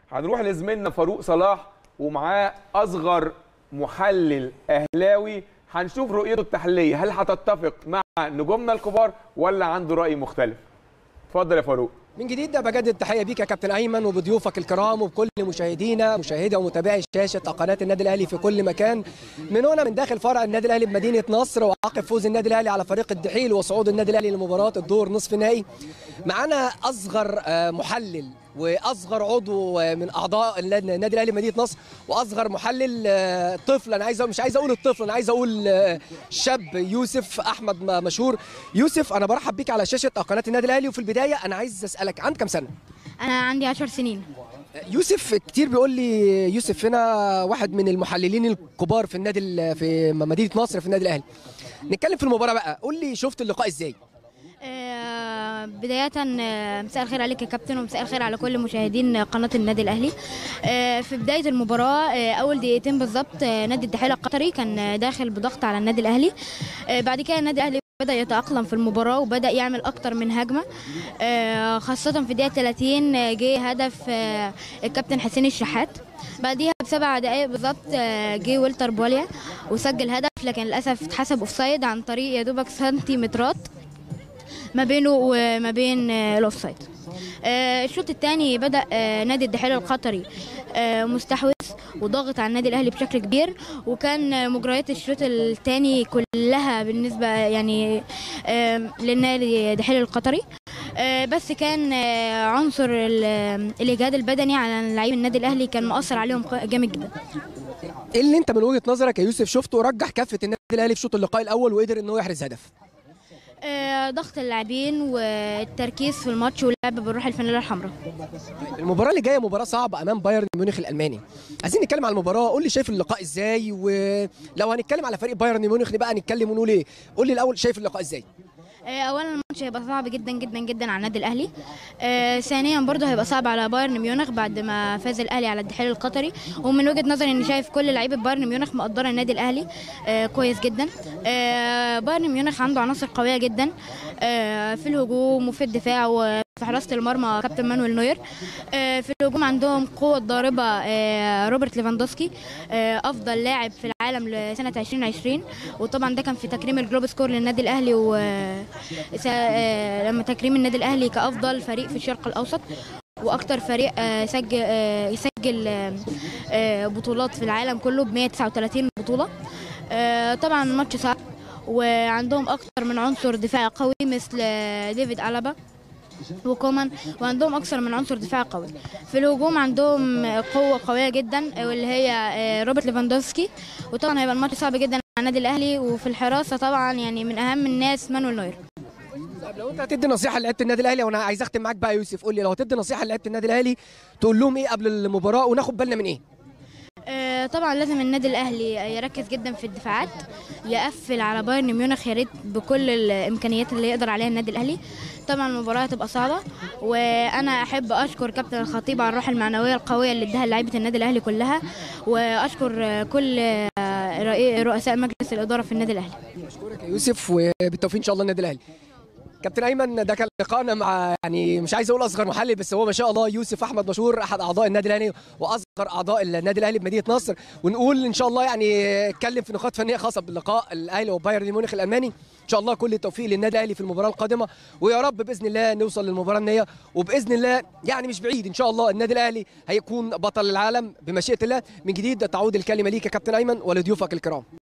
هنروح لزميلنا فاروق صلاح ومعاه اصغر محلل اهلاوي هنشوف رؤيته التحليليه هل هتتفق مع نجومنا الكبار ولا عنده راي مختلف اتفضل يا فاروق من جديد ده بجدد التحيه بيك يا كابتن ايمن وبضيوفك الكرام وبكل مشاهدينا مشاهدي ومتابعي شاشه قناه النادي الاهلي في كل مكان من هنا من داخل فرع النادي الاهلي بمدينه نصر وعقب فوز النادي الاهلي على فريق الدحيل وصعود النادي الاهلي لمباراه الدور نصف النهائي معانا اصغر آه، محلل واصغر عضو آه، من اعضاء النادي الاهلي مدينه نصر واصغر محلل آه، طفل انا عايز مش عايز اقول الطفل انا عايز اقول آه، شاب يوسف احمد م- مشهور يوسف انا برحب بيك على شاشه قناه النادي الاهلي وفي البدايه انا عايز اسالك عندك كام سنه انا عندي 10 سنين يوسف كتير بيقول لي يوسف هنا واحد من المحللين الكبار في النادي ال- في مدينه نصر في النادي الاهلي نتكلم في المباراه بقى قول لي شفت اللقاء ازاي آه، بداية آه، مساء الخير عليك يا كابتن ومساء الخير على كل مشاهدين قناة النادي الأهلي آه، في بداية المباراة آه، أول دقيقتين بالظبط آه، نادي الدحيل القطري كان آه، داخل بضغط على النادي الأهلي آه، بعد كده النادي الأهلي بدأ يتأقلم في المباراة وبدأ يعمل أكتر من هجمة آه، خاصة في الدقيقة 30 آه، جه هدف آه، الكابتن حسين الشحات بعديها بسبع دقايق بالظبط آه، جه ويلتر بوليا وسجل هدف لكن للأسف اتحسب أوفسايد عن طريق يا دوبك سنتيمترات ما بينه وما بين آه، الاوفسايد آه، الشوط الثاني بدا آه، نادي الدحيل القطري آه، مستحوذ وضاغط على النادي الاهلي بشكل كبير وكان آه، مجريات الشوط الثاني كلها بالنسبه يعني آه، للنادي الدحيل القطري آه، بس كان آه، عنصر ال- الاجهاد البدني على لعيب النادي الاهلي كان مؤثر عليهم جامد جدا ايه اللي انت من وجهه نظرك يا يوسف شفته ورجح كفه النادي الاهلي في شوط اللقاء الاول وقدر ان هو يحرز هدف آه، ضغط اللاعبين والتركيز في الماتش واللعب بالروح الفانيلا الحمراء المباراه اللي جايه مباراه صعبه امام بايرن ميونخ الالماني عايزين نتكلم على المباراه قول لي شايف اللقاء ازاي ولو هنتكلم على فريق بايرن ميونخ بقى نتكلم ونقول ايه قول لي الاول شايف اللقاء ازاي آه، اولا الماتش هيبقى صعب جدا جدا جدا على النادي الاهلي آه، ثانيا برضه هيبقى صعب على بايرن ميونخ بعد ما فاز الاهلي على الدحيل القطري ومن وجهه نظري اني شايف كل لعيبه بايرن ميونخ مقدره النادي الاهلي آه، كويس جدا آه، بايرن ميونخ عنده عناصر قويه جدا آه، في الهجوم وفي الدفاع وفي حراسه المرمى كابتن مانويل نوير آه، في الهجوم عندهم قوه ضاربه آه، روبرت ليفاندوسكي آه، افضل لاعب في العالم لسنه 2020 وطبعا ده كان في تكريم الجلوب سكور للنادي الاهلي و سا- آه، لما تكريم النادي الاهلي كافضل فريق في الشرق الاوسط واكتر فريق آه، سجل آه، يسجل آه، آه، بطولات في العالم كله ب 139 بطوله آه، طبعا الماتش صعب وعندهم اكتر من عنصر دفاعي قوي مثل آه، ديفيد ألابا وكومان وعندهم اكثر من عنصر دفاع قوي في الهجوم عندهم قوه قويه جدا واللي هي آه، روبرت ليفاندوفسكي وطبعا هيبقى الماتش صعب جدا على النادي الاهلي وفي الحراسه طبعا يعني من اهم الناس مانويل نوير طب لو انت هتدي نصيحه لعيبه النادي الاهلي وانا عايز اختم معاك بقى يا يوسف قول لي لو هتدي نصيحه لعيبه النادي الاهلي تقول لهم ايه قبل المباراه وناخد بالنا من ايه آه، طبعا لازم النادي الاهلي يركز جدا في الدفاعات يقفل على بايرن ميونخ يا ريت بكل الامكانيات اللي يقدر عليها النادي الاهلي طبعا المباراه هتبقى صعبه وانا احب اشكر كابتن الخطيب على الروح المعنويه القويه اللي اداها لعيبه النادي الاهلي كلها واشكر آه، كل آه، رئي- رؤساء مجلس الاداره في النادي الاهلي اشكرك يا يوسف وبالتوفيق ان شاء الله النادي الاهلي كابتن ايمن ده كان لقائنا مع يعني مش عايز اقول اصغر محلل بس هو ما شاء الله يوسف احمد مشهور احد اعضاء النادي الاهلي واصغر اعضاء النادي الاهلي بمدينه نصر ونقول ان شاء الله يعني اتكلم في نقاط فنيه خاصه باللقاء الاهلي وبايرن ميونخ الالماني ان شاء الله كل التوفيق للنادي الاهلي في المباراه القادمه ويا رب باذن الله نوصل للمباراه النهائيه وباذن الله يعني مش بعيد ان شاء الله النادي الاهلي هيكون بطل العالم بمشيئه الله من جديد تعود الكلمه ليك يا كابتن ايمن ولضيوفك الكرام